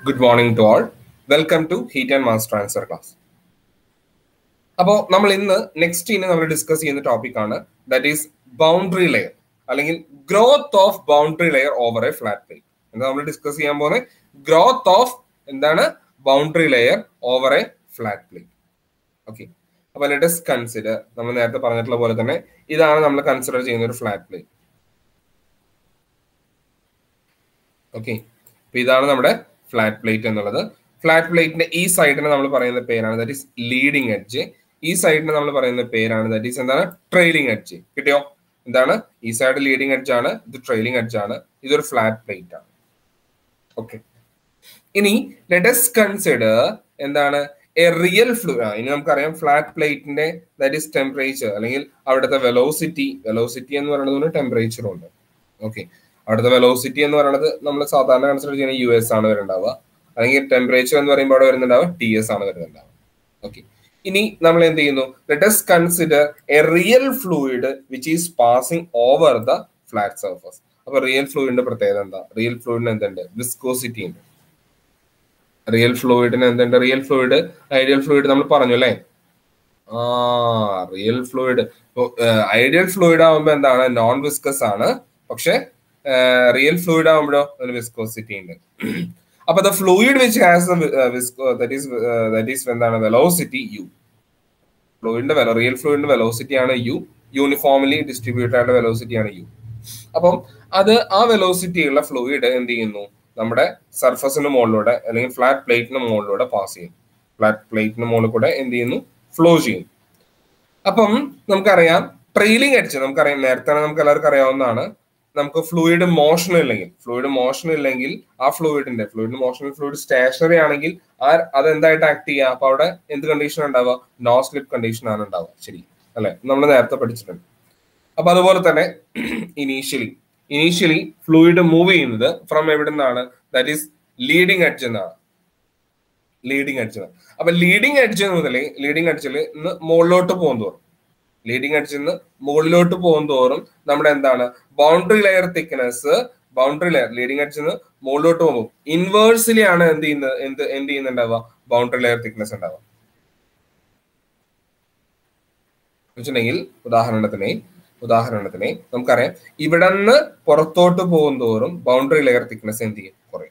good morning to all welcome to heat and mass transfer class അപ്പോൾ നമ്മൾ ഇന്ന് next ഇനി നമ്മൾ ഡിസ്കസ് ചെയ്യുന്ന ടോപ്പിക് ആണ് ദാറ്റ് ഈസ് ബൗണ്ടറി ലെയർ അല്ലെങ്കിൽ growth of boundary layer over a flat plate എന്താ നമ്മൾ ഡിസ്കസ് ചെയ്യാൻ പോകുന്നത് ഗ്രോത്ത് ഓഫ് എന്താണ് boundary layer over a flat plate okay അപ്പൊ ലെറ്റസ് കൺസിഡർ നമ്മൾ നേരത്തെ പറഞ്ഞിട്ടുള്ള പോലെ തന്നെ ഇതാണ് നമ്മൾ കൺസിഡർ ചെയ്യുന്ന ഒരു ഫ്ലാറ്റ് പ്ലേറ്റ് ഓക്കെ അപ്പൊ ഇതാണ് നമ്മുടെ ഫ്ലാറ്റ് പ്ലേറ്റ് എന്നുള്ളത് ഫ്ലാറ്റ് പ്ലേറ്റിന്റെ ഈ സൈഡിനെ നമ്മൾ പറയുന്ന പേരാണ് ദാറ്റ് ഈസ് ലീഡിങ് എഡ്ജ് ഈ സൈഡിനെ നമ്മൾ പറയുന്ന പേരാണ് ദാറ്റ് ഈസ് എന്താണ് ട്രെയിലിംഗ് എഡ്ജ് കിട്ടിയോ എന്താണ് ഈ സൈഡ് ലീഡിംഗ് എഡ്ജ് ആണ് ഇത് ട്രെയിലിംഗ് എഡ്ജ് ആണ് ഇതൊരു ഫ്ലാറ്റ് പ്ലേറ്റ് ആണ് ഓക്കെ ഇനി ലെറ്റസ് കൺസിഡർ എന്താണ് എ റിയൽ ഫ്ലൂ ഇനി നമുക്കറിയാം ഫ്ലാറ്റ് പ്ലേറ്റിന്റെ ദാറ്റ് ഈസ് ടെമ്പറേച്ചർ അല്ലെങ്കിൽ അവിടുത്തെ വെലോസിറ്റി വെലോസിറ്റി എന്ന് പറയുന്നത് ടെമ്പറേച്ചറും ഉണ്ട് ഓക്കെ അവിടുത്തെ വെലോസിറ്റി എന്ന് പറയുന്നത് നമ്മൾ സാധാരണ കൺസിഡർ ചെയ്യുന്ന യു എസ് ആണ് വരുന്നുണ്ടാവുക അല്ലെങ്കിൽ ടെമ്പറേച്ചർ എന്ന് പറയുമ്പോൾ അവിടെ വരുന്നുണ്ടാവുക ടി എസ് ആണ് വരുന്നുണ്ടാവുക ഓക്കെ ഇനി നമ്മൾ എന്ത് ചെയ്യുന്നു let's consider a real fluid which is passing over the flat surface അപ്പൊ റിയൽ ഫ്ലൂയിഡിന്റെ പ്രത്യേകത എന്താ റിയൽ ഫ്ലൂയിഡിന് എന്തുണ്ട് വിസ്കോസിറ്റി ഉണ്ട് റിയൽ ഫ്ലൂയിഡിന് എന്തുണ്ട് റിയൽ ഫ്ലൂയിഡ് ഐഡിയൽ ഫ്ലൂയിഡ് നമ്മൾ പറഞ്ഞു അല്ലേ ആ റിയൽ ഫ്ലൂയിഡ് ഐഡിയൽ ഫ്ലൂയിഡ് ആവുമ്പോൾ എന്താണ് നോൺ വിസ്കസ് ആണ് പക്ഷെ റിയൽ ഫ്ലൂയിഡ് ആകുമ്പോഴോ അതിന് വിസ്കോസിറ്റി ഉണ്ട് അപ്പൊ the fluid which has that is that is എന്താണ് വെലോസിറ്റി യു ഫ്ലൂയിഡിന്റെ വെലോ റിയൽ ഫ്ലൂയിഡിന്റെ വെലോസിറ്റി ആണ് യു യൂണിഫോംലി ഡിസ്ട്രിബ്യൂട്ടഡ് ആയിട്ടുള്ള വെലോസിറ്റി ആണ് യു അപ്പം അത് ആ വെലോസിറ്റി ഉള്ള ഫ്ലൂയിഡ് എന്ത് ചെയ്യുന്നു നമ്മുടെ സർഫസിന് മുകളിലൂടെ അല്ലെങ്കിൽ ഫ്ലാറ്റ് പ്ലേറ്റിന് മുകളിലൂടെ പാസ് ചെയ്യും ഫ്ലാറ്റ് പ്ലേറ്റിന് മുകളിൽ കൂടെ എന്ത് ചെയ്യുന്നു ഫ്ലോ ചെയ്യും അപ്പം നമുക്കറിയാം ട്രെയിലിംഗ് അടിച്ച് നമുക്കറിയാം നേരത്തെ നമുക്ക് എല്ലാവർക്കും അറിയാവുന്നതാണ് നമുക്ക് ഫ്ലൂയിഡ് മോഷൻ ഇല്ലെങ്കിൽ ഫ്ലൂയിഡ് മോഷൻ ഇല്ലെങ്കിൽ ആ ഫ്ലൂയിഡിന്റെ ഫ്ലൂയിഡ് മോഷൻ ഫ്ലൂയിഡ് സ്റ്റേഷനറി ആണെങ്കിൽ ആ അത് എന്തായിട്ട് ആക്ട് ചെയ്യുക അപ്പൊ അവിടെ എന്ത് കണ്ടീഷൻ ഉണ്ടാവുക നോ സ്ലിപ്പ് കണ്ടീഷൻ ആണ് ഉണ്ടാവുക ശരി അല്ലെ നമ്മൾ നേരത്തെ പഠിച്ചിട്ടുണ്ട് അപ്പൊ അതുപോലെ തന്നെ ഇനീഷ്യലി ഇനീഷ്യലി ഫ്ലൂയിഡ് മൂവ് ചെയ്യുന്നത് ഫ്രം എവിടെ നിന്നാണ് ദാറ്റ് ഈസ് ലീഡിങ് എഡ്ജ് എന്നാണ് ലീഡിങ് എഡ്ജ് അപ്പൊ ലീഡിങ് എഡ്ജ് മുതൽ ലീഡിങ് എഡ്ജിൽ നിന്ന് മുകളിലോട്ട് പോകും തോറും ലീഡിങ് എഡ്ജിൽ നിന്ന് മുകളിലോട്ട് പോകും തോറും നമ്മുടെ എന്താണ് boundary layer thickness boundary layer leading എഡ്ജിൽ നിന്ന് മുകളിലോട്ട് പോകും ഇൻവേഴ്സിലി ആണ് എന്ത് ചെയ്യുന്നത് എന്ത് എന്ത് ചെയ്യുന്നുണ്ടാവുക ബൗണ്ടറി ലെയർ തിക്നെസ് ഉണ്ടാവുക വെച്ചിട്ടുണ്ടെങ്കിൽ ഉദാഹരണത്തിന് ഉദാഹരണത്തിന് നമുക്കറിയാം ഇവിടെ നിന്ന് പുറത്തോട്ട് പോകും തോറും ബൗണ്ടറി ലെയർ തിക്നെസ് എന്ത് ചെയ്യും കുറയും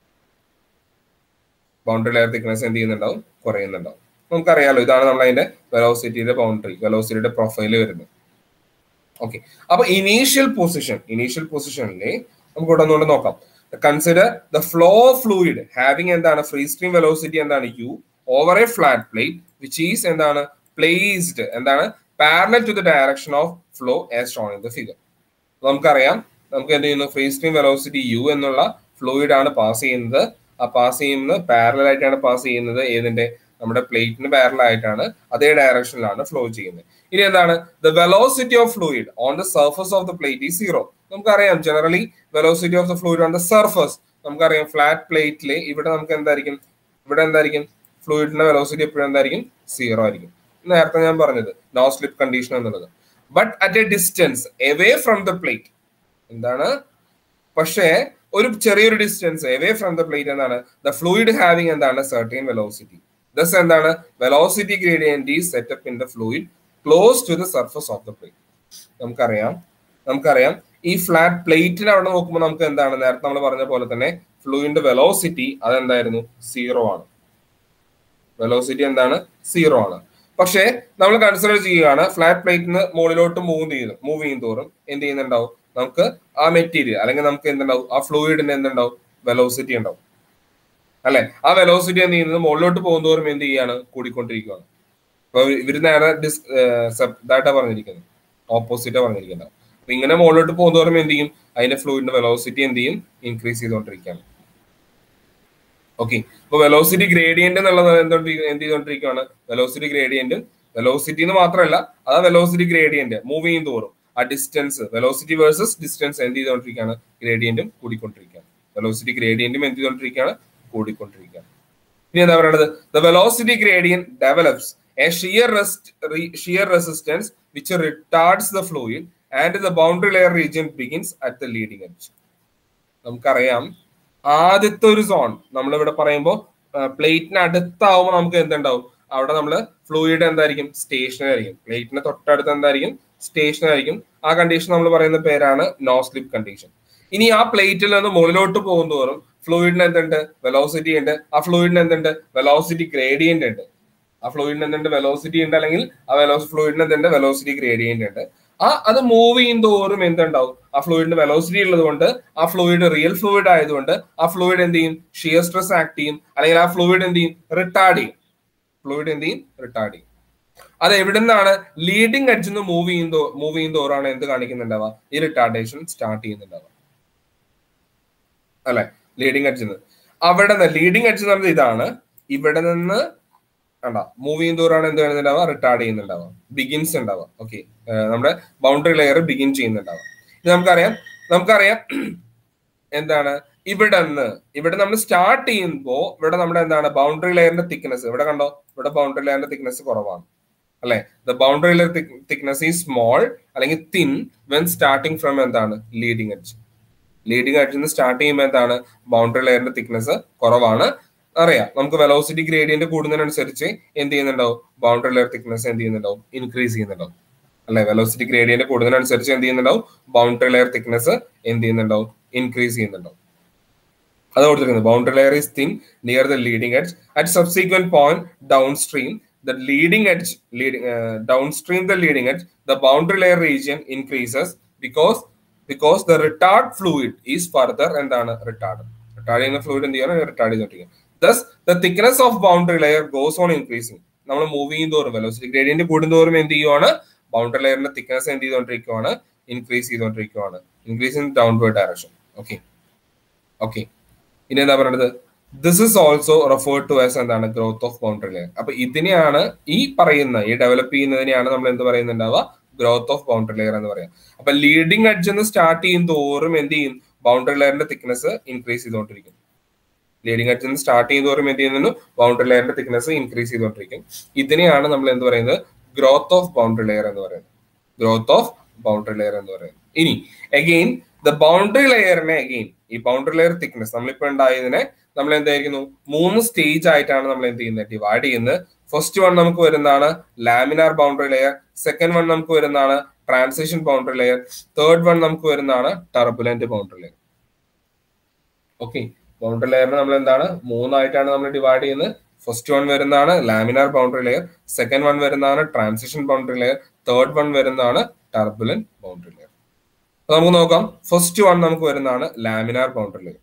ബൗണ്ടറി ലെയർ തിക്നെസ് എന്ത് ചെയ്യുന്നുണ്ടാവും കുറയുന്നുണ്ടാവും നമുക്കറിയാലോ ഇതാണ് നമ്മൾ അതിന്റെ വെലോസിറ്റിയുടെ ബൗണ്ടറി വെലോസിറ്റിയുടെ പ്രൊഫൈൽ വരുന്നത് ഓക്കെ അപ്പൊ ഇനീഷ്യൽ പൊസിഷൻ ഇനീഷ്യൽ പൊസിഷനിൽ നമുക്ക് ഇവിടെ ഒന്നുകൂടെ നോക്കാം consider the flow fluid having എന്താണ് ഫ്രീ സ്ട്രീം വെലോസിറ്റി എന്താണ് U over a flat plate which is എന്താണ് പ്ലേസ്ഡ് എന്താണ് parallel to the direction of flow as shown in the figure നമുക്കറിയാം നമുക്ക് എന്ത് ചെയ്യുന്നു ഫ്രീ സ്ട്രീം വെലോസിറ്റി യു എന്നുള്ള fluid ആണ് പാസ് ചെയ്യുന്നത് ആ പാസ് ചെയ്യുന്നത് പാരലൽ ആയിട്ടാണ് പാസ് ചെയ്യുന്നത് ഏതിന്റെ നമ്മുടെ പ്ലേറ്റിന് പാരലൽ ആയിട്ടാണ് അതേ ഡയറക്ഷനിലാണ് ഫ്ലോ ചെയ്യുന്നത് ഇനി എന്താണ് the velocity of fluid on the surface of the plate ഈ സീറോ നമുക്കറിയാം generally velocity of the fluid on the surface നമുക്കറിയാം ഫ്ലാറ്റ് പ്ലേറ്റിൽ ഇവിടെ നമുക്ക് എന്തായിരിക്കും ഇവിടെ എന്തായിരിക്കും ഫ്ലൂയിഡിന്റെ വെലോസിറ്റി എപ്പോഴും എന്തായിരിക്കും സീറോ ആയിരിക്കും നേരത്തെ ഞാൻ പറഞ്ഞത് നോ സ്ലിപ്പ് കണ്ടീഷൻ എന്നുള്ളത് but at a distance away from the plate എന്താണ് പക്ഷേ ഒരു ചെറിയൊരു distance away from the plate എന്താണ് ദ ഫ്ലൂയിഡ് ഹാവിംഗ് എന്താണ് സർട്ടൈൻ വെലോസിറ്റി ദസ് എന്താണ് velocity gradient is set up in the fluid close to the surface of the plate നമുക്കറിയാം നമുക്കറിയാം ഈ ഫ്ലാറ്റ് പ്ലേറ്റിന് അവിടെ നോക്കുമ്പോൾ നമുക്ക് എന്താണ് നേരത്തെ നമ്മൾ പറഞ്ഞ പോലെ തന്നെ ഫ്ലൂയിഡിന്റെ വെലോസിറ്റി അതെന്തായിരുന്നു സീറോ ആണ് വെലോസിറ്റി എന്താണ് സീറോ ആണ് പക്ഷേ നമ്മൾ കൺസിഡർ ചെയ്യുകയാണ് ഫ്ലാറ്റ് പ്ലേറ്റിന് മുകളിലോട്ട് മൂവ് ചെയ്ത് മൂവ് ചെയ്യും തോറും എന്ത് ചെയ്യുന്നുണ്ടാവും നമുക്ക് ആ മെറ്റീരിയൽ അല്ലെങ്കിൽ നമുക്ക് എന്തുണ്ടാവും ആ ഫ്ലൂയിഡിന് എന്തുണ്ടാവും വെലോസിറ്റി ഉണ്ടാവും അല്ലെ ആ വെലോസിറ്റി എന്ത് ചെയ്യുന്നത് മുകളിലോട്ട് പോകുന്നതോറും എന്ത് ചെയ്യാണ് കൂടിക്കൊണ്ടിരിക്കുകയാണ് അപ്പൊ ഇവര് നേരെ ഡിസ് ഇതായിട്ടാ പറഞ്ഞിരിക്കുന്നത് ഓപ്പോസിറ്റാ പറഞ്ഞിരിക്കുന്നത് അപ്പൊ ഇങ്ങനെ മുകളിലോട്ട് പോകുന്നതോറും എന്ത് ചെയ്യും അതിന്റെ ഫ്ലൂയിഡിന്റെ വെലോസിറ്റി എന്ത് ചെയ്യും ഇൻക്രീസ് ചെയ്തുകൊണ്ടിരിക്കുകയാണ് ഓക്കെ അപ്പൊ വെലോസിറ്റി ഗ്രേഡിയന്റ് എന്നുള്ളത് എന്തുകൊണ്ട് എന്ത് ചെയ്തുകൊണ്ടിരിക്കുകയാണ് വെലോസിറ്റി ഗ്രേഡിയന്റ് വെലോസിറ്റി എന്ന് മാത്രമല്ല അതാ വെലോസിറ്റി ഗ്രേഡിയന്റ് മൂവ് ചെയ്യും തോറും ആ ഡിസ്റ്റൻസ് വെലോസിറ്റി വേഴ്സസ് ഡിസ്റ്റൻസ് എന്ത് ചെയ്തുകൊണ്ടിരിക്കുകയാണ് ഗ്രേഡിയന്റും കൂടിക്കൊണ്ടിരിക്കുകയാണ് വെലോസിറ്റി ഗ്രേഡിയന്റും എന്ത് ചെയ്തുകൊണ്ടിരിക്കുകയാണ് കൂടിക്കൊണ്ടിരിക്കുകയാണ് ഇനി എന്താ പറയുന്നത് the velocity gradient develops a shear rest shear resistance which retards the fluid and the boundary layer region begins at the leading edge നമുക്കറിയാം ആദ്യത്തെ ഒരു സോൺ നമ്മൾ ഇവിടെ പറയുമ്പോൾ പ്ലേറ്റിന് അടുത്താവുമ്പോൾ നമുക്ക് എന്തുണ്ടാവും അവിടെ നമ്മൾ ഫ്ലൂയിഡ് എന്തായിരിക്കും സ്റ്റേഷനറി ആയിരിക്കും പ്ലേറ്റിന് തൊട്ടടുത്ത് എന്തായിരിക്കും സ്റ്റേഷനറി ആയിരിക്കും ആ കണ്ടീഷൻ നമ്മൾ പറയുന്ന പേരാണ് നോ സ്ലിപ്പ് കണ്ടീഷൻ ഇനി ആ പ്ലേറ്റിൽ നിന്ന് മുകളിലോട്ട് പോകും തോറും ഫ്ലൂയിഡിന് എന്തുണ്ട് വെലോസിറ്റി ഉണ്ട് ആ ഫ്ലൂയിഡിന് എന്തുണ്ട് വെലോസിറ്റി ഗ്രേഡിയന്റ് ഉണ്ട് ആ ഫ്ലൂയിഡിന് എന്തുണ്ട് വെലോസിറ്റി ഉണ്ട് അല്ലെങ്കിൽ ആ വെലോസ് ഫ്ലൂയിഡിന് എന്തുണ്ട് വെലോസിറ്റി ഗ്രേഡിയന്റ് ഉണ്ട് ആ അത് മൂവ് ചെയ്യും തോറും എന്തുണ്ടാവും ആ ഫ്ലൂയിഡിന് വെലോസിറ്റി ഉള്ളത് കൊണ്ട് ആ ഫ്ലൂയിഡ് റിയൽ ഫ്ലൂയിഡ് ആയതുകൊണ്ട് ആ ഫ്ലൂയിഡ് എന്ത് ചെയ്യും ഷിയർ സ്ട്രെസ് ആക്ട് ചെയ്യും അല്ലെങ്കിൽ ആ ഫ്ലൂയിഡ് എന്ത് ചെയ്യും റിട്ടാർഡ് ചെയ്യും ഫ്ലൂയിഡ് എന്ത് ചെയ്യും റിട്ടാർഡ് ചെയ്യും അത് എവിടെ നിന്നാണ് ലീഡിംഗ് എഡ്ജ് നിന്ന് മൂവ് ചെയ്യുന്നതോ മൂവ് ചെയ്യുന്നതോറാണ് എന്ത് കാണിക്കുന്നുണ്ടാവുക ഈ റിട്ടാർഡേഷൻ സ്റ്റാർട്ട് ചെയ്യുന്നുണ്ടാവുക അല്ലെ ലീഡിംഗ് എഡ്ജ് നിന്ന് അവിടെ നിന്ന് ലീഡിംഗ് എഡ്ജ് എന്ന് പറഞ്ഞത് ഇതാണ് ഇവിടെ നിന്ന് കണ്ട മൂവ് ചെയ്യുന്നതോറാണ് എന്ത് വരുന്നുണ്ടാവുക റിട്ടാർഡ് ചെയ്യുന്നുണ്ടാവുക ബിഗിൻസ് ഉണ്ടാവുക ഓക്കെ നമ്മുടെ ബൗണ്ടറി ലെയർ ബിഗിൻ ചെയ്യുന്നുണ്ടാവുക ഇത് നമുക്കറിയാം നമുക്കറിയാം എന്താണ് ഇവിടെ നിന്ന് ഇവിടെ നമ്മൾ സ്റ്റാർട്ട് ചെയ്യുമ്പോൾ ഇവിടെ നമ്മുടെ എന്താണ് ബൗണ്ടറി ലെയറിന്റെ തിക്നെസ് ഇവിടെ കണ്ടോ ഇവിടെ ബൗണ്ടറി ലെയറിന്റെ തിക്നെസ് കുറവാണ് അല്ലെ the boundary layer thickness is small അല്ലെങ്കിൽ തിൻ വെൻ സ്റ്റാർട്ടിങ് ഫ്രം എന്താണ് ലീഡിംഗ് എഡ്ജ് ലീഡിംഗ് എഡ്ജിൽ നിന്ന് സ്റ്റാർട്ട് ചെയ്യുമ്പോൾ എന്താണ് ബൗണ്ടറി ലെയറിന്റെ തിക്നെസ് കുറവാണ് അറിയാം നമുക്ക് വെലോസിറ്റി ഗ്രേഡിയന്റ് കൂടുന്നതിനനുസരിച്ച് എന്ത് ചെയ്യുന്നുണ്ടാവും ബൗണ്ടറി ലെയർ തിക്നെസ് എന്ത് ചെയ്യുന്നുണ്ടാവും ഇൻക്രീസ് ചെയ്യുന്നുണ്ടാവും അല്ലെ വെലോസിറ്റി ഗ്രേഡിയന്റ് കൂടുന്നതിനനുസരിച്ച് എന്ത് ചെയ്യുന്നുണ്ടാവും ബൗണ്ടറി ലെയർ തിക്നെസ് എന്ത് ചെയ്യുന്നുണ്ടാവും ഇൻക്രീസ് ചെയ്യുന്നുണ്ടാവും അത് കൊടുത്തിരിക്കുന്നത് boundary layer is thin near the leading edge at subsequent point downstream the leading edge leading downstream the leading edge the boundary layer region increases because because the retard fluid is further എന്താണ് retard retard ചെയ്യുന്ന fluid എന്ത് ചെയ്യണം retard ചെയ്തോണ്ടിരിക്കും thus the thickness of boundary layer goes on increasing നമ്മൾ move ചെയ്യുന്നതോറും velocity gradient കൂടുന്നതോറും എന്ത് ചെയ്യുവാണ് ബൗണ്ടറി ലെയറിന്റെ തിക്നെസ് എന്ത് ചെയ്തുകൊണ്ടിരിക്കുവാണ് increase ചെയ്തുകൊണ്ടിരിക്കുവാണ് increase in downward direction okay okay ഇനി എന്താ പറയുന്നത് this is also referred to as എന്താണ് ഗ്രോത്ത് ഓഫ് ബൗണ്ടറി ലെയർ അപ്പൊ ഇതിനെയാണ് ഈ പറയുന്ന ഈ ഡെവലപ്പ് ചെയ്യുന്നതിനെയാണ് നമ്മൾ എന്ത് പറയുന്നുണ്ടാവുക ഗ്രോത്ത് ഓഫ് ബൗണ്ടറി ലെയർ എന്ന് പറയാം അപ്പൊ ലീഡിംഗ് എഡ്ജ് എന്ന് സ്റ്റാർട്ട് ചെയ്യും തോറും എന്ത് ചെയ്യും ബൗണ്ടറി ലെയറിന്റെ തിക്നെസ് ഇൻക്രീസ് ചെയ്തുകൊണ്ടിരിക്കും ലീഡിംഗ് എഡ്ജ് നിന്ന് സ്റ്റാർട്ട് ചെയ്തോറും എന്ത് ചെയ്യുന്നു ബൗണ്ടറി ലെയറിന്റെ തിക്നെസ് ഇൻക്രീസ് ചെയ്തുകൊണ്ടിരിക്കും ഇതിനെയാണ് നമ്മൾ എന്ത് പറയുന്നത് ഗ്രോത്ത് ഓഫ് ബൗണ്ടറി ലെയർ എന്ന് പറയുന്നത് ഗ്രോത്ത് ഓഫ് ബൗണ്ടറി ലെയർ എന്ന് പറയുന്നത് ഇനി അഗെയിൻ ദ ബൗണ്ടറി ലെയറിനെ അഗെയിൻ ഈ ബൗണ്ടറി ലെയർ തിക്നെസ് നമ്മളിപ്പോ ഉണ്ടായതിനെ നമ്മൾ എന്തായിരിക്കുന്നു മൂന്ന് സ്റ്റേജ് ആയിട്ടാണ് നമ്മൾ എന്ത് ചെയ്യുന്നത് ഡിവൈഡ് ചെയ്യുന്നത് ഫസ്റ്റ് വൺ നമുക്ക് വരുന്നതാണ് laminar boundary layer second one നമുക്ക് വരുന്നതാണ് transition boundary layer third one നമുക്ക് വരുന്നതാണ് turbulent boundary layer okay boundary ലെയറിനെ നമ്മൾ എന്താണ് മൂന്നായിട്ടാണ് നമ്മൾ ഡിവൈഡ് ചെയ്യുന്നത് ഫസ്റ്റ് വൺ വരുന്നതാണ് laminar boundary layer second one വരുന്നതാണ് transition boundary layer third one വരുന്നതാണ് ടർബുലന്റ് ബൗണ്ടറി ലെയർ അപ്പൊ നമുക്ക് നോക്കാം ഫസ്റ്റ് വൺ നമുക്ക് വരുന്നതാണ് ലാമിനാർ ബൗണ്ടറി ലെയർ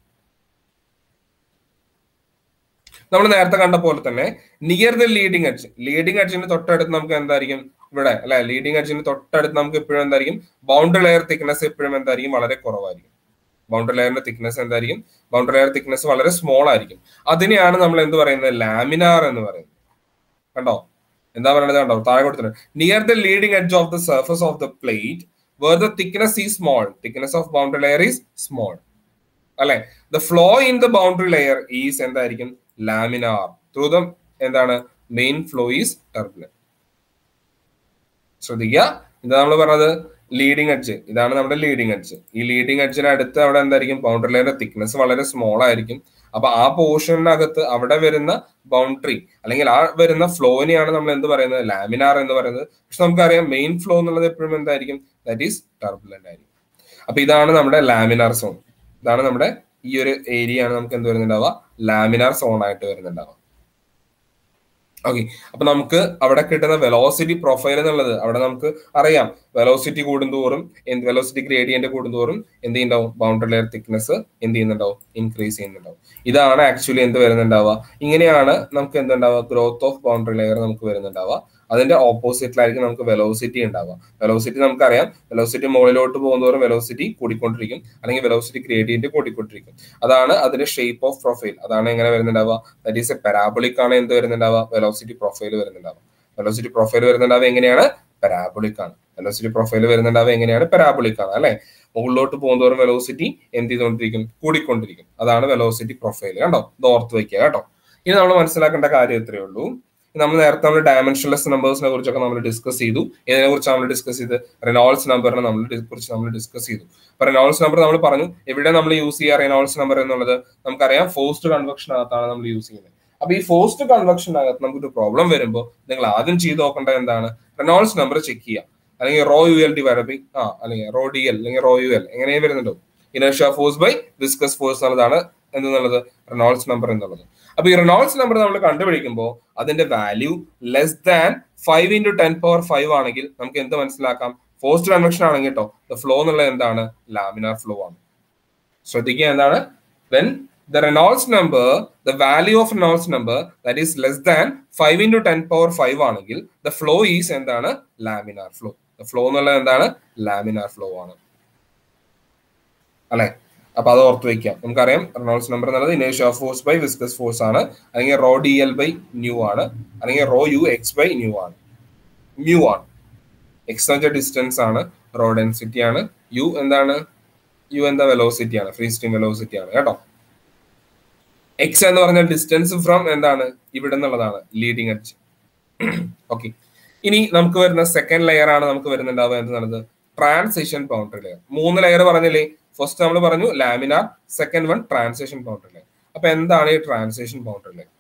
നമ്മൾ നേരത്തെ കണ്ട പോലെ തന്നെ near the leading edge leading എഡ്ജിന് തൊട്ടടുത്ത് നമുക്ക് എന്തായിരിക്കും ഇവിടെ അല്ലെ ലീഡിംഗ് എഡ്ജിന് തൊട്ടടുത്ത് നമുക്ക് എപ്പോഴും എന്തായിരിക്കും ബൗണ്ടറി ലെയർ തിക്നെസ് എപ്പോഴും എന്തായിരിക്കും വളരെ കുറവായിരിക്കും ബൗണ്ടറി ലെയറിന്റെ തിക്നെസ് എന്തായിരിക്കും ബൗണ്ടറി ലെയർ തിക്നെസ് വളരെ സ്മോൾ ആയിരിക്കും അതിനെയാണ് നമ്മൾ എന്ത് പറയുന്നത് ലാമിനാർ എന്ന് പറയുന്നത് കണ്ടോ എന്താ പറയുന്നത് കണ്ടോ താഴെ കൊടുത്തിട്ടുണ്ട് near the leading edge of the surface of the plate where the thickness is small thickness of boundary layer is small അല്ലെ the flow in the boundary layer is എന്തായിരിക്കും ലാമിനാർ ത്രൂ ദ എന്താണ് main flow is turbulent ശ്രദ്ധിക്കുക ഇതാ നമ്മൾ പറഞ്ഞത് leading edge ഇതാണ് നമ്മുടെ leading edge ഈ ലീഡിംഗ് എഡ്ജിന് അടുത്ത് അവിടെ എന്തായിരിക്കും ബൗണ്ടറി ലെയറിന്റെ തിക്നെസ് വളരെ സ്മോൾ ആയിരിക്കും അപ്പൊ ആ പോർഷനകത്ത് അവിടെ വരുന്ന ബൗണ്ടറി അല്ലെങ്കിൽ ആ വരുന്ന ഫ്ലോനെയാണ് നമ്മൾ എന്ത് പറയുന്നത് ലാമിനാർ എന്ന് പറയുന്നത് പക്ഷെ നമുക്കറിയാം മെയിൻ ഫ്ലോ എന്നുള്ളത് എപ്പോഴും എന്തായിരിക്കും ദാറ്റ് ഈസ് ടർബുലന്റ് ആയിരിക്കും അപ്പൊ ഇതാണ് നമ്മുടെ ലാമിനാർ സോൺ ഇതാണ് നമ്മുടെ ഈ ഒരു ഏരിയ ആണ് നമുക്ക് എന്ത് വരുന്നുണ്ടാവുക ലാമിനാർ സോൺ ആയിട്ട് വരുന്നുണ്ടാവുക ഓക്കെ അപ്പൊ നമുക്ക് അവിടെ കിട്ടുന്ന വെലോസിറ്റി പ്രൊഫൈൽ എന്നുള്ളത് അവിടെ നമുക്ക് അറിയാം വെലോസിറ്റി കൂടുന്തോറും എന്ത് വെലോസിറ്റി ഗ്രേഡിയന്റ് കൂടുന്തോറും എന്ത് ചെയ്യുന്നുണ്ടാവും ബൗണ്ടറി ലെയർ തിക്നെസ് എന്ത് ചെയ്യുന്നുണ്ടാവും ഇൻക്രീസ് ചെയ്യുന്നുണ്ടാവും ഇതാണ് ആക്ച്വലി എന്ത് വരുന്നുണ്ടാവുക ഇങ്ങനെയാണ് നമുക്ക് എന്തുണ്ടാവുക ഗ്രോത്ത് ഓഫ് ബൗണ്ടറി ലെയർ നമുക്ക് വരുന്നുണ്ടാവുക അതിന്റെ ഓപ്പോസിറ്റിലായിരിക്കും നമുക്ക് വെലോസിറ്റി ഉണ്ടാവുക വെലോസിറ്റി നമുക്കറിയാം വെലോസിറ്റി മുകളിലോട്ട് പോകുന്നതോറും വെലോസിറ്റി കൂടിക്കൊണ്ടിരിക്കും അല്ലെങ്കിൽ വെലോസിറ്റി ഗ്രേഡിയന്റ് കൂടിക്കൊണ്ടിരിക്കും അതാണ് അതിന്റെ ഷേപ്പ് ഓഫ് പ്രൊഫൈൽ അതാണ് എങ്ങനെ വരുന്നുണ്ടാവുക ദാറ്റ് ഈസ് എ പാരാബോളിക് ആണ് എന്ത് വരുന്നുണ്ടാവുക വെലോസിറ്റി പ്രൊഫൈൽ വരുന്നുണ്ടാവുക വെലോസിറ്റി പ്രൊഫൈൽ വരുന്നുണ്ടാവുക എങ്ങനെയാണ് പാരാബോളിക് ആണ് വെലോസിറ്റി പ്രൊഫൈൽ വരുന്നുണ്ടാവുക എങ്ങനെയാണ് പാരാബോളിക് ആണ് അല്ലെ മുകളിലോട്ട് പോകുന്നതോറും വെലോസിറ്റി എന്ത് ചെയ്തുകൊണ്ടിരിക്കും കൂടിക്കൊണ്ടിരിക്കും അതാണ് വെലോസിറ്റി പ്രൊഫൈൽ കണ്ടോ ഇത് ഓർത്ത് വയ്ക്കുക കേട്ടോ ഇനി നമ്മൾ മനസ്സിലാക്കേണ്ട കാര്യം ഇത്രയേ ഉള്ളൂ നമ്മൾ നേരത്തെ നമ്മൾ ഡയമെൻഷൻലെസ് നമ്പേഴ്സിനെ കുറിച്ചൊക്കെ നമ്മൾ ഡിസ്കസ് ചെയ്തു ഇതിനെ കുറിച്ച് നമ്മൾ ഡിസ്കസ് ചെയ്ത് റെനോൾസ് നമ്പറിനെ നമ്മൾ കുറിച്ച് നമ്മൾ ഡിസ്കസ് ചെയ്തു അപ്പൊ റെനോൾസ് നമ്പർ നമ്മൾ പറഞ്ഞു എവിടെ നമ്മൾ യൂസ് ചെയ്യുക റെനോൾസ് നമ്പർ എന്നുള്ളത് നമുക്കറിയാം ഫോസ്റ്റ് കൺവെക്ഷനകത്താണ് നമ്മൾ യൂസ് ചെയ്യുന്നത് അപ്പൊ ഈ ഫോസ്റ്റ് കൺവെക്ഷനകത്ത് നമുക്കൊരു പ്രോബ്ലം വരുമ്പോൾ നിങ്ങൾ ആദ്യം ചെയ്ത് നോക്കേണ്ടത് എന്താണ് റെനോൾസ് നമ്പർ ചെക്ക് ചെയ്യുക അല്ലെങ്കിൽ rho U L divide by ആ അല്ലെങ്കിൽ റോ ഡി എൽ അല്ലെങ്കിൽ റോ യു എൽ എങ്ങനെ വരുന്നുണ്ടോ inertia force by viscous force എന്നുള്ളതാണ് എന്തെന്നുള്ളത് റെനോൾസ് നമ്പർ എന്നുള്ളത് അപ്പൊ ഈ റെനോൾസ് നമ്പർ നമ്മൾ കണ്ടുപിടിക്കുമ്പോൾ അതിന്റെ value less than five into ten power five ആണെങ്കിൽ നമുക്ക് എന്ത് മനസ്സിലാക്കാം ഫോസ്റ്റ് കൺവെക്ഷൻ ആണെങ്കിൽ കേട്ടോ ഫ്ലോ എന്നുള്ളത് എന്താണ് ലാമിനാർ ഫ്ലോ ആണ് ശ്രദ്ധിക്കുക എന്താണ് when the Reynolds number, the value of Reynolds number that is less than 5 into 10 power 5 ആണെങ്കിൽ the flow is എന്താണ് ലാമിനാർ ഫ്ലോ the flow എന്നുള്ളത് എന്താണ് ലാമിനാർ ഫ്ലോ ആണ് അല്ലെ അപ്പൊ അത് ഓർത്ത് വെക്കാം നമുക്കറിയാം റെനോൾസ് നമ്പർ എന്നുള്ളത് ഇനേഷ്യ ഫോഴ്സ് ബൈ വിസ്കസ് ഫോഴ്സ് ആണ് അല്ലെങ്കിൽ rho D L by nu ആണ് അല്ലെങ്കിൽ rho U X by nu ആണ് മ്യൂ ആണ് എക്സ് എന്ന് വെച്ചാൽ ഡിസ്റ്റൻസ് ആണ് റോ ഡെൻസിറ്റി ആണ് യു എന്താണ് യു എന്താ വെലോസിറ്റി ആണ് ഫ്രീ സ്ട്രീം വെലോസിറ്റി ആണ് കേട്ടോ എക്സ് എന്ന് പറഞ്ഞാൽ ഡിസ്റ്റൻസ് ഫ്രം എന്താണ് ഇവിടെ നിന്നുള്ളതാണ് ലീഡിങ് എഡ്ജ് ഓക്കെ ഇനി നമുക്ക് വരുന്ന സെക്കൻഡ് ലെയർ ആണ് നമുക്ക് വരുന്നുണ്ടാവുക എന്താണ് ട്രാൻസിഷൻ ബൗണ്ടറി ലെയർ മൂന്ന് ലെയർ പറഞ്ഞില്ലേ ഫസ്റ്റ് നമ്മൾ പറഞ്ഞു laminar second one transition boundary layer അപ്പൊ എന്താണ് ഈ ട്രാൻസിഷൻ ബൗണ്ടറി ലെയർ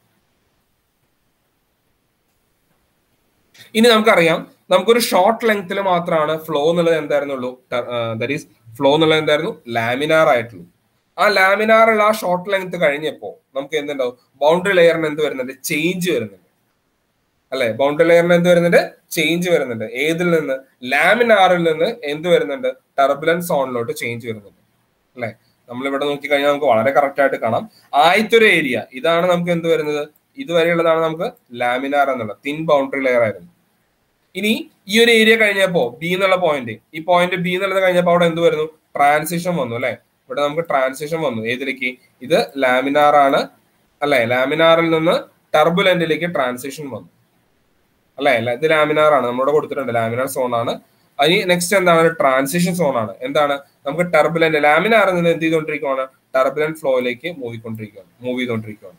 ഇനി നമുക്കറിയാം നമുക്കൊരു ഷോർട്ട് ലെങ്ത്തിൽ മാത്രമാണ് ഫ്ലോ എന്നുള്ളത് എന്തായിരുന്നുള്ളൂ ദറ്റ് ഈസ് ഫ്ലോ എന്നുള്ളത് എന്തായിരുന്നു ലാമിനാർ ആയിട്ടുള്ളൂ ആ ലാമിനാർ ഉള്ള ആ ഷോർട്ട് ലെങ്ത് കഴിഞ്ഞപ്പോ നമുക്ക് എന്തുണ്ടാവും ബൗണ്ടറി ലെയറിന് എന്ത് വരുന്നുണ്ട് ചേഞ്ച് വരുന്നുണ്ട് അല്ലെ ബൗണ്ടറി ലെയറിന് എന്ത് വരുന്നുണ്ട് ചേഞ്ച് വരുന്നുണ്ട് ഏതിൽ നിന്ന് ലാമിനാറിൽ നിന്ന് എന്ത് വരുന്നുണ്ട് ടർബുലൻസ് സോണിലോട്ട് ചേഞ്ച് വരുന്നുണ്ട് അല്ലെ നമ്മൾ ഇവിടെ നോക്കി കഴിഞ്ഞാൽ നമുക്ക് വളരെ കറക്റ്റ് ആയിട്ട് കാണാം ആദ്യത്തെ ഒരു ഏരിയ ഇതാണ് നമുക്ക് എന്ത് വരുന്നത് ഇതുവരെയുള്ളതാണ് നമുക്ക് ലാമിനാർ എന്നുള്ള തിൻ ബൗണ്ടറി ലെയർ ആയിരുന്നു ഇനി ഈ ഒരു ഏരിയ കഴിഞ്ഞപ്പോ ബി എന്നുള്ള പോയിന്റ് ഈ പോയിന്റ് ബി എന്നുള്ളത് കഴിഞ്ഞപ്പോ അവിടെ എന്ത് വരുന്നു ട്രാൻസിഷൻ വന്നു അല്ലെ ഇവിടെ നമുക്ക് ട്രാൻസിഷൻ വന്നു ഏതിലേക്ക് ഇത് ലാമിനാർ ആണ് അല്ലെ ലാമിനാറിൽ നിന്ന് ടർബുലന്റിലേക്ക് ട്രാൻസിഷൻ വന്നു അല്ലെ ഇത് ലാമിനാർ ആണ് നമ്മളിവിടെ കൊടുത്തിട്ടുണ്ട് ലാമിനാർ സോൺ ആണ് അതിന് നെക്സ്റ്റ് എന്താണ് ട്രാൻസിഷൻ സോൺ ആണ് എന്താണ് നമുക്ക് ടർബുലന്റ് ലാമിനാറിൽ നിന്ന് എന്ത് ചെയ്തുകൊണ്ടിരിക്കുകയാണ് ടർബുലന്റ് ഫ്ലോയിലേക്ക് മൂവിക്കൊണ്ടിരിക്കുകയാണ് മൂവ് ചെയ്തുകൊണ്ടിരിക്കുകയാണ്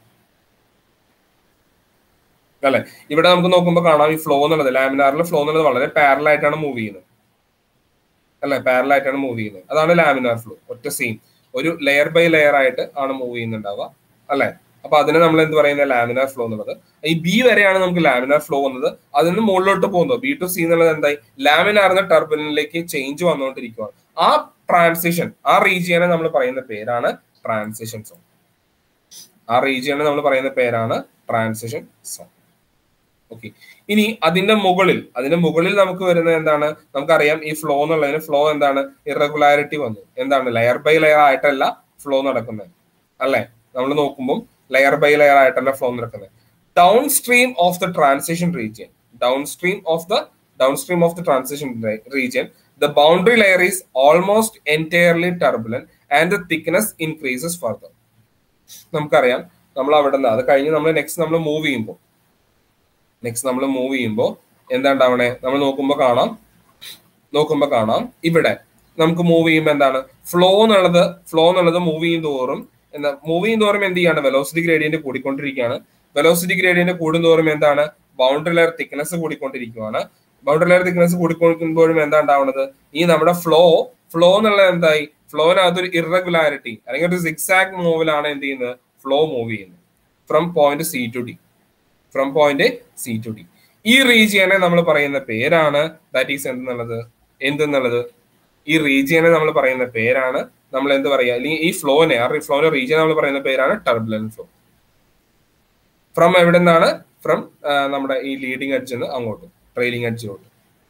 അല്ലെ ഇവിടെ നമുക്ക് നോക്കുമ്പോൾ കാണാം ഈ ഫ്ലോ എന്നുള്ളത് ലാമിനാറിൽ ഫ്ലോ എന്നുള്ളത് വളരെ പാരൽ ആയിട്ടാണ് മൂവ് ചെയ്യുന്നത് അല്ലെ പാരൽ ആയിട്ടാണ് മൂവ് ചെയ്യുന്നത് അതാണ് ലാമിനാർ ഫ്ലോ ഒറ്റ സെയിം ഒരു ലെയർ ബൈ ലെയർ ആയിട്ട് ആണ് മൂവ് ചെയ്യുന്നുണ്ടാവുക അല്ലെ അപ്പൊ അതിനെ നമ്മൾ എന്ത് പറയുന്നത് ലാമിനാർ ഫ്ലോ എന്നുള്ളത് ഈ ബി വരെയാണ് നമുക്ക് ലാമിനാർ ഫ്ലോ വന്നത് അതിൽ നിന്ന് മുകളിലോട്ട് പോകുന്നത് ബി ടു സി എന്നുള്ളത് എന്തായി ലാമിനാർ ടർബുലിനിലേക്ക് ചേഞ്ച് വന്നുകൊണ്ടിരിക്കുകയാണ് ആ ട്രാൻസിഷൻ ആ റീജിയനെ നമ്മൾ പറയുന്ന പേരാണ് ട്രാൻസിഷൻ സോൺ ആ റീജിയനെ നമ്മൾ പറയുന്ന പേരാണ് ട്രാൻസിഷൻ സോൺ ഓക്കെ ഇനി അതിന്റെ മുകളിൽ അതിന്റെ മുകളിൽ നമുക്ക് വരുന്നത് എന്താണ് നമുക്കറിയാം ഈ ഫ്ലോ എന്നുള്ളതിന് ഫ്ലോ എന്താണ് ഇറഗുലാരിറ്റി വന്നു എന്താണ് ലെയർ ബൈ ലെയർ ആയിട്ടല്ല ഫ്ലോ നടക്കുന്നത് അല്ലെ നമ്മൾ നോക്കുമ്പോൾ ലെയർ ബൈ ലെയർ ആയിട്ടല്ല ഫ്ലോ നടക്കുന്നത് downstream of the transition region downstream of the downstream of the transition region the boundary layer is almost entirely turbulent and the thickness increases further നമുക്കറിയാം നമ്മൾ അവിടെ നിന്ന് അത് കഴിഞ്ഞ് നമ്മൾ next നമ്മൾ മൂവ് ചെയ്യുമ്പോൾ നെക്സ്റ്റ് നമ്മൾ മൂവ് ചെയ്യുമ്പോൾ എന്താ ഉണ്ടാവണേ നമ്മൾ നോക്കുമ്പോൾ കാണാം നോക്കുമ്പോൾ കാണാം ഇവിടെ നമുക്ക് മൂവ് ചെയ്യുമ്പോൾ എന്താണ് ഫ്ലോ എന്നുള്ളത് ഫ്ലോ എന്നുള്ളത് മൂവ് ചെയ്യും തോറും എന്താ മൂവ് ചെയ്യും തോറും എന്ത് ചെയ്യാണ് വെലോസിറ്റി ഗ്രേഡിയന്റ് കൂടിക്കൊണ്ടിരിക്കുകയാണ് വെലോസിറ്റി ഗ്രേഡിയന്റ് കൂടുന്തോറും എന്താണ് ബൗണ്ടറി ലെയർ തിക്നെസ് കൂടിക്കൊണ്ടിരിക്കുകയാണ് ബൗണ്ടറി ലെയർ തിക്നെസ് കൂടിക്കൊണ്ടിരിക്കുമ്പോഴും എന്താ ഉണ്ടാവുന്നത് ഈ നമ്മുടെ ഫ്ലോ ഫ്ലോ എന്നുള്ളത് എന്തായി ഫ്ലോനകത്ത് ഒരു ഇറഗുലാരിറ്റി അല്ലെങ്കിൽ ഒരു സിക്സാക് മൂവിലാണ് എന്ത് ചെയ്യുന്നത് ഫ്ലോ മൂവ് ചെയ്യുന്നത് from point C to D from point C to D ഈ റീജിയനെ നമ്മൾ പറയുന്ന പേരാണ് ദാറ്റ് ഈസ് എന്തെന്നുള്ളത് എന്തെന്നുള്ളത് ഈ റീജിയനെ നമ്മൾ പറയുന്ന പേരാണ് നമ്മൾ എന്ത് പറയുക അല്ലെങ്കിൽ ഈ ഫ്ലോനെ ആ ഫ്ലോനെ റീജിയൻ നമ്മൾ പറയുന്ന പേരാണ് ടർബുലൻ ഫ്ലോ ഫ്രം എവിടെ നിന്നാണ് ഫ്രം നമ്മുടെ ഈ ലീഡിങ് എഡ്ജിൽ നിന്ന് അങ്ങോട്ട് ട്രെയിലിംഗ് എഡ്ജിലോട്ട്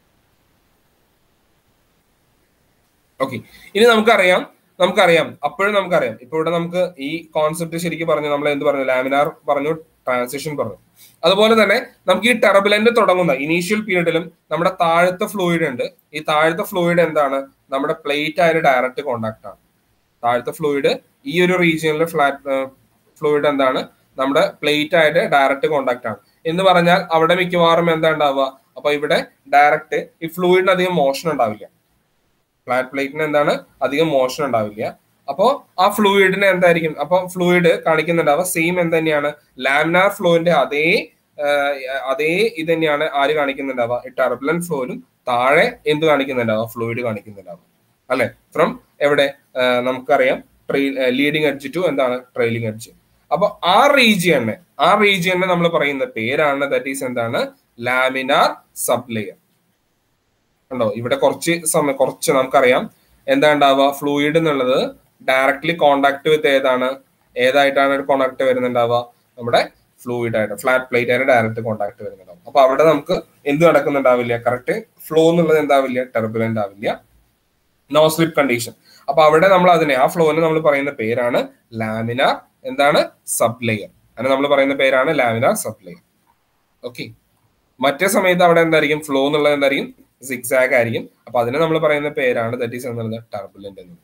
ഓക്കെ ഇനി നമുക്കറിയാം നമുക്കറിയാം അപ്പോഴും നമുക്കറിയാം ഇപ്പൊ ഇവിടെ നമുക്ക് ഈ കോൺസെപ്റ്റ് ശരിക്കും പറഞ്ഞു നമ്മൾ എന്ത് പറഞ്ഞു ലാമിനാർ പറഞ്ഞു ട്രാൻസിഷൻ പറഞ്ഞു അതുപോലെ തന്നെ നമുക്ക് ഈ ടെർബുലന്റ് തുടങ്ങുന്ന ഇനീഷ്യൽ പീരീഡിലും നമ്മുടെ താഴത്തെ ഫ്ലൂയിഡ് ഉണ്ട് ഈ താഴത്തെ ഫ്ലൂയിഡ് എന്താണ് നമ്മുടെ പ്ലേറ്റ് ആയിട്ട് ഡയറക്റ്റ് കോണ്ടാക്ട് ആണ് താഴത്തെ ഫ്ലൂയിഡ് ഈ ഒരു റീജിയനിലെ ഫ്ലാറ്റ് ഫ്ലൂയിഡ് എന്താണ് നമ്മുടെ പ്ലേറ്റ് ആയിട്ട് ഡയറക്റ്റ് കോണ്ടാക്ട് ആണ് എന്ന് പറഞ്ഞാൽ അവിടെ മിക്കവാറും എന്താ ഉണ്ടാവുക അപ്പൊ ഇവിടെ ഡയറക്റ്റ് ഈ ഫ്ലൂയിഡിന് അധികം മോഷൻ ഉണ്ടാവില്ല ഫ്ലാറ്റ് പ്ലേറ്റിന് എന്താണ് അധികം മോഷൻ ഉണ്ടാവില്ല അപ്പോ ആ ഫ്ലൂയിഡിന് എന്തായിരിക്കും അപ്പൊ ഫ്ലൂയിഡ് കാണിക്കുന്നുണ്ടാവുക സെയിം എന്ത് തന്നെയാണ് ലാമിനാർ ഫ്ലോയിന്റെ അതേ അതേ ഇത് തന്നെയാണ് ആര് കാണിക്കുന്നുണ്ടാവുക ഈ ടർബുലൻ ഫ്ലോയിലും താഴെ എന്ത് കാണിക്കുന്നുണ്ടാവുക ഫ്ലൂയിഡ് കാണിക്കുന്നുണ്ടാവുക അല്ലെ ഫ്രം എവിടെ നമുക്കറിയാം ലീഡിങ് എഡ്ജ് ടു എന്താണ് ട്രെയിലിംഗ് എഡ്ജ് അപ്പൊ ആ റീജിയനെ ആ റീജിയനെ നമ്മൾ പറയുന്ന പേരാണ് ദാറ്റ് ഈസ് എന്താണ് ലാമിനാർ സബ്ലെയർ ഉണ്ടോ ഇവിടെ കുറച്ച് സമയം കുറച്ച് നമുക്കറിയാം എന്താ ഉണ്ടാവുക ഫ്ലൂയിഡ് എന്നുള്ളത് ഡയറക്ട്ലി കോണ്ടാക്ട് വിത്ത് ഏതാണ് ഏതായിട്ടാണ് കോണ്ടാക്ട് വരുന്നുണ്ടാവുക നമ്മുടെ ഫ്ലൂയിഡ് ആയിട്ട് ഫ്ലാറ്റ് പ്ലേറ്റ് ആയിട്ട് ഡയറക്റ്റ് കോണ്ടാക്ട് വരുന്നുണ്ടാവും അപ്പൊ അവിടെ നമുക്ക് എന്ത് നടക്കുന്നുണ്ടാവില്ല കറക്റ്റ് ഫ്ലോ എന്നുള്ളത് എന്താവില്ല ടെർബുലന്റ് ആവില്ല നോ സ്ലിപ്പ് കണ്ടീഷൻ അപ്പൊ അവിടെ നമ്മൾ അതിനെ ആ ഫ്ലോനെ നമ്മൾ പറയുന്ന പേരാണ് ലാമിനാർ എന്താണ് സബ്ലെയർ അങ്ങനെ നമ്മൾ പറയുന്ന പേരാണ് ലാമിനാർ സബ്ലെയർ ഓക്കെ മറ്റേ സമയത്ത് അവിടെ എന്തായിരിക്കും ഫ്ലോ എന്നുള്ളത് എന്തായിരിക്കും സിക്സാഗ് ആയിരിക്കും അപ്പൊ അതിനെ നമ്മൾ പറയുന്ന പേരാണ് ദറ്റ് ഈസ് എന്നുള്ളത് ടർബുലന്റ് എന്നുള്ളത്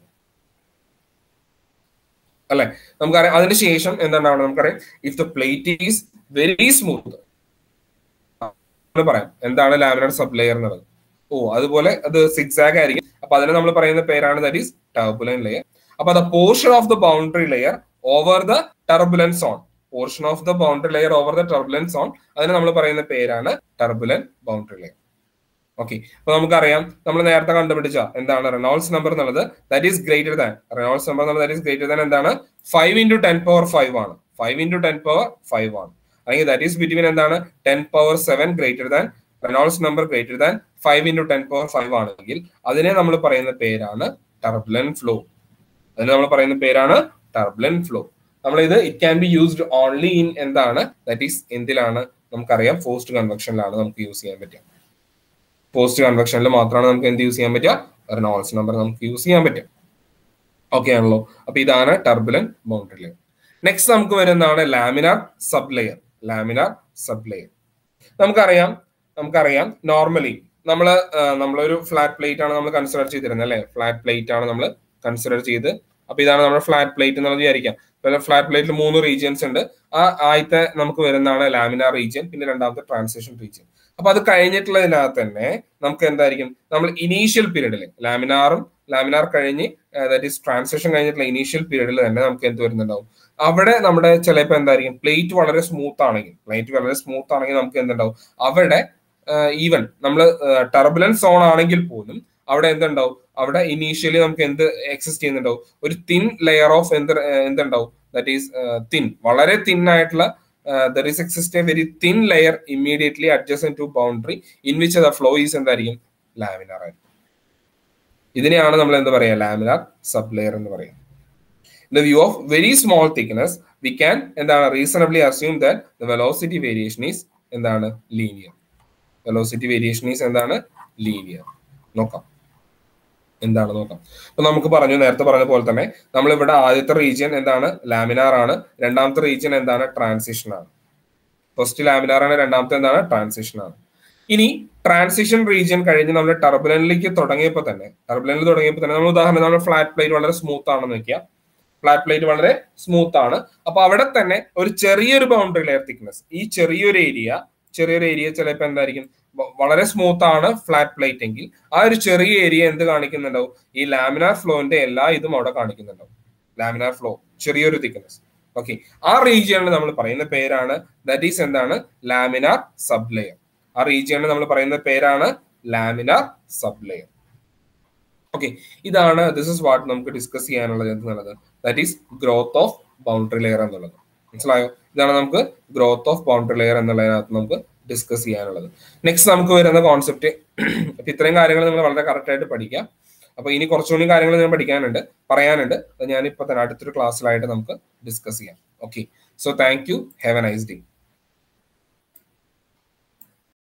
അല്ലെ നമുക്കറിയാം അതിന് ശേഷം എന്താണ് നമുക്കറിയാം if the plate is very smooth പറയാം എന്താണ് ലാമിനാർ സബ്ലെയർ എന്നുള്ളത് ഓ അതുപോലെ അത് സിക്സാഗ് ആയിരിക്കും അപ്പൊ അതിനെ നമ്മൾ പറയുന്ന പേരാണ് ദറ്റ് ഈസ് ടർബുലൻ ലെയർ അപ്പൊ the portion of the boundary layer over the turbulent zone portion of the boundary layer over the turbulent zone അതിനെ നമ്മൾ പറയുന്ന പേരാണ് ടർബുലൻ ബൗണ്ടറി ലെയർ ഓക്കെ അപ്പൊ നമുക്കറിയാം നമ്മൾ നേരത്തെ കണ്ടുപിടിച്ച എന്താണ് റെനോൾസ് നമ്പർ എന്നുള്ളത് that is greater than Reynolds number എന്നുള്ളത് ദാറ്റ് ഈസ് ഗ്രേറ്റർ ദാൻ എന്താണ് five into ten power five ആണ് five into ten power five ആണ് അല്ലെങ്കിൽ ദാറ്റ് ഈസ് ബിറ്റ്വീൻ എന്താണ് ten power seven greater than Reynolds number greater than five into ten power five ആണെങ്കിൽ അതിനെ നമ്മൾ പറയുന്ന പേരാണ് ടർബുലൻ ഫ്ലോ അതിനെ നമ്മൾ പറയുന്ന പേരാണ് ടർബുലൻ ഫ്ലോ നമ്മൾ ഇത് it can be used only in എന്താണ് ദാറ്റ് ഈസ് എന്തിലാണ് നമുക്കറിയാം പോസ്റ്റ് കൺവെക്ഷനിലാണ് നമുക്ക് യൂസ് ചെയ്യാൻ പറ്റുക പോസ്റ്റ് കൺവെക്ഷനിൽ മാത്രമാണ് നമുക്ക് എന്ത് യൂസ് ചെയ്യാൻ പറ്റുക റെനോൾസ് നമ്പർ നമുക്ക് യൂസ് ചെയ്യാൻ പറ്റും ഓക്കെ ആണല്ലോ അപ്പൊ ഇതാണ് ടർബുലൻ ബൗണ്ടറി ലെയർ നെക്സ്റ്റ് നമുക്ക് വരുന്നതാണ് laminar sub layer laminar sub layer നമുക്കറിയാം നമുക്കറിയാം നോർമലി നമ്മൾ നമ്മളൊരു ഫ്ലാറ്റ് പ്ലേറ്റ് ആണ് നമ്മൾ കൺസിഡർ ചെയ്തിരുന്നത് അല്ലെ ഫ്ലാറ്റ് പ്ലേറ്റ് ആണ് നമ്മൾ കൺസിഡർ ചെയ്ത് അപ്പൊ ഇതാണ് നമ്മുടെ ഫ്ലാറ്റ് പ്ലേറ്റ് എന്നുള്ളത് വിചാരിക്കാം ഫ്ലാറ്റ് പ്ലേറ്റിൽ മൂന്ന് റീജിയൻസ് ഉണ്ട് ആ ആദ്യത്തെ നമുക്ക് വരുന്നതാണ് ലാമിനാർ റീജിയൻ പിന്നെ രണ്ടാമത്തെ ട്രാൻസിഷൻ റീജിയൻ അപ്പൊ അത് കഴിഞ്ഞിട്ടുള്ളതിനകത്ത് തന്നെ നമുക്ക് എന്തായിരിക്കും നമ്മൾ ഇനീഷ്യൽ പീരീഡിൽ ലാമിനാറും ലാമിനാർ കഴിഞ്ഞ് ദാറ്റ് ഈസ് ട്രാൻസിഷൻ കഴിഞ്ഞിട്ടുള്ള ഇനീഷ്യൽ പീരീഡിൽ തന്നെ നമുക്ക് എന്ത് വരുന്നുണ്ടാവും അവിടെ നമ്മുടെ ചിലപ്പോൾ എന്തായിരിക്കും പ്ലേറ്റ് വളരെ സ്മൂത്ത് ആണെങ്കിൽ പ്ലേറ്റ് വളരെ സ്മൂത്ത് ആണെങ്കിൽ നമുക്ക് എന്തുണ്ടാവും അവിടെ ഈവൻ നമ്മൾ ടർബുലൻസ് സോൺ ആണെങ്കിൽ പോലും അവിടെ എന്തുണ്ടാവും അവിടെ ഇനീഷ്യലി നമുക്ക് എന്ത് എക്സിസ്റ്റ് ചെയ്യുന്നുണ്ടാവും ഒരു തിൻ ലെയർ ഓഫ് എന്ത് എന്തുണ്ടാവും ദാറ്റ് ഈസ് തിൻ വളരെ തിൻ ആയിട്ടുള്ള there is exist a very thin layer immediately adjacent to boundary in which the flow is എന്തായിരിക്കും ലാമിനാർ ആയിരിക്കും ഇതിനെയാണ് നമ്മൾ എന്ത് പറയാ ലാമിനാർ സബ് ലെയർ എന്ന് പറയാം in the view of very small thickness we can എന്താണ് reasonably assume that the velocity variation is എന്താണ് ലീനിയർ വെലോസിറ്റി വേരിയേഷൻ ഈസ് എന്താണ് ലീനിയർ നോക്കാം എന്താണ് നോക്കാം അപ്പൊ നമുക്ക് പറഞ്ഞു നേരത്തെ പറഞ്ഞ പോലെ തന്നെ നമ്മൾ ഇവിടെ ആദ്യത്തെ റീജിയൻ എന്താണ് ലാമിനാർ ആണ് രണ്ടാമത്തെ റീജിയൻ എന്താണ് ട്രാൻസിഷൻ ആണ് ഫസ്റ്റ് ലാമിനാർ ആണ് രണ്ടാമത്തെ എന്താണ് ട്രാൻസിഷൻ ആണ് ഇനി ട്രാൻസിഷൻ റീജിയൻ കഴിഞ്ഞ് നമ്മൾ ടർബുലനിലേക്ക് തുടങ്ങിയപ്പോൾ തന്നെ ടർബുലനിൽ തുടങ്ങിയപ്പോൾ തന്നെ നമ്മൾ ഉദാഹരണം നമ്മൾ ഫ്ലാറ്റ് പ്ലേറ്റ് വളരെ സ്മൂത്ത് ആണെന്ന് വെക്കുക ഫ്ലാറ്റ് പ്ലേറ്റ് വളരെ സ്മൂത്ത് ആണ് അപ്പൊ അവിടെ തന്നെ ഒരു ചെറിയൊരു ബൗണ്ടറി ലെയർ തിക്നെസ് ഈ ചെറിയൊരു ഏരിയ ചെറിയൊരു ഏരിയ ചിലപ്പോൾ എന്തായിരിക്കും വളരെ സ്മൂത്ത് ആണ് ഫ്ലാറ്റ് പ്ലേറ്റ് എങ്കിൽ ആ ഒരു ചെറിയ ഏരിയ എന്ത് കാണിക്കുന്നുണ്ടാവും ഈ ലാമിനാർ ഫ്ലോന്റെ എല്ലാ ഇതും അവിടെ കാണിക്കുന്നുണ്ടാവും ലാമിനാർ ഫ്ലോ ചെറിയൊരു തിക്നെസ് ഓക്കെ ആ റീജിയണിൽ നമ്മൾ പറയുന്ന പേരാണ് ദറ്റ് ഈസ് എന്താണ് ലാമിനാർ സബ് ലെയർ ആ റീജിയണിൽ നമ്മൾ പറയുന്ന പേരാണ് ലാമിനാർ സബ് ലെയർ ഓക്കെ ഇതാണ് ദിസ് ഇസ് വാട്ട് നമുക്ക് ഡിസ്കസ് ചെയ്യാനുള്ളത് എന്നുള്ളത് that is growth of boundary layer എന്നുള്ളത് മനസ്സിലായോ ഇതാണ് നമുക്ക് ഗ്രോത്ത് ഓഫ് ബൗണ്ടറി ലെയർ എന്നുള്ളതിനകത്ത് നമുക്ക് ഡിസ്കസ് ചെയ്യാനുള്ളത് നെക്സ്റ്റ് നമുക്ക് വരുന്ന കോൺസെപ്റ്റ് അപ്പൊ ഇത്രയും കാര്യങ്ങൾ നിങ്ങൾ വളരെ കറക്റ്റ് ആയിട്ട് പഠിക്കുക അപ്പൊ ഇനി കുറച്ചുകൂടി കാര്യങ്ങൾ ഞാൻ പഠിക്കാനുണ്ട് പറയാനുണ്ട് അത് ഞാനിപ്പോ തന്നെ അടുത്തൊരു ക്ലാസ്സിലായിട്ട് നമുക്ക് ഡിസ്കസ് ചെയ്യാം okay so thank you have a nice day